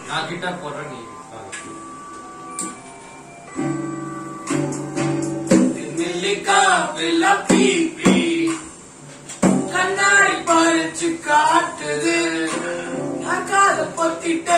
நான் கிட்டார் போடுறேன் நீ பாடு. நெல்லிக்கா பில்லா பீப்பி கண்ணாடி பறிச்சு காட்டுது நான் காத பொத்திட்ட